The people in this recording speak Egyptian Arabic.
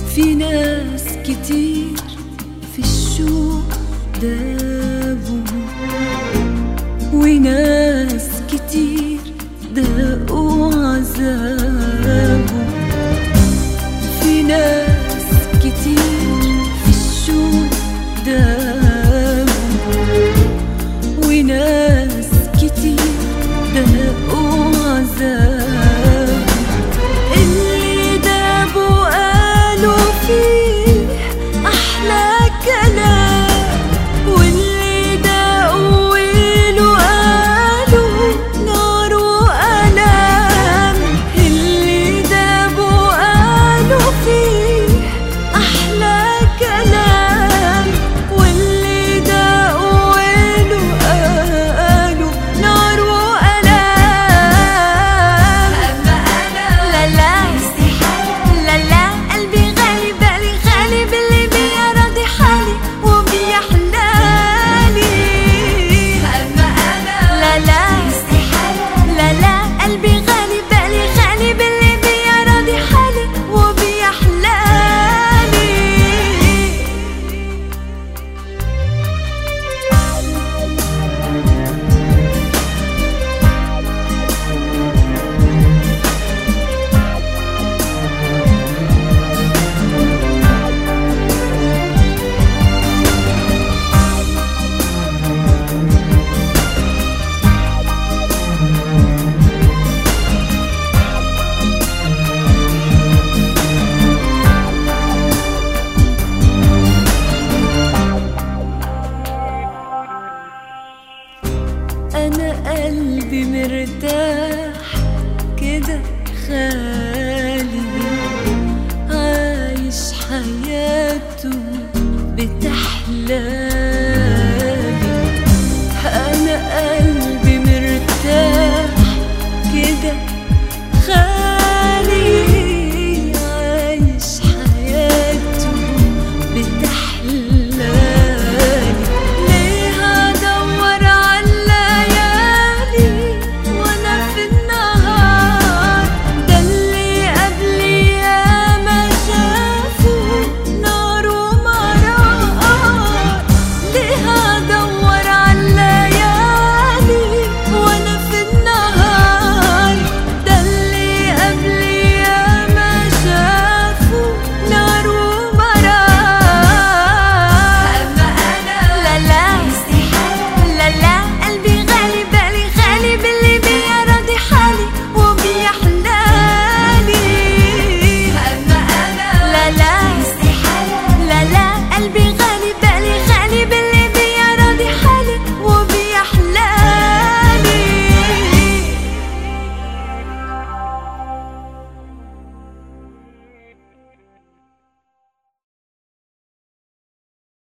في ناس كتير في الشوق دابوا وناس كتير داقوا عذابه في ناس كتير في الشوق دابوا وناس كتير داقوا عذابه اللي دابوا قالوا فيه أحلى كلام واللي داقوا ويلوا قالوا نار وألام اللي دابوا قالوا فيه أحلى كلام واللي داقوا ويلوا قالوا نار وألام أما أنا لا لا لا لا قلبي غالي بالي غالي باللي بيا راضي حالي وبيحلالي أما أنا لا لا لا لا قلبي غالي بالي غالي باللي بيا راضي حالي وبيحلالي أنا قلبي مرتاح كده خالي عايش حياته بتحلى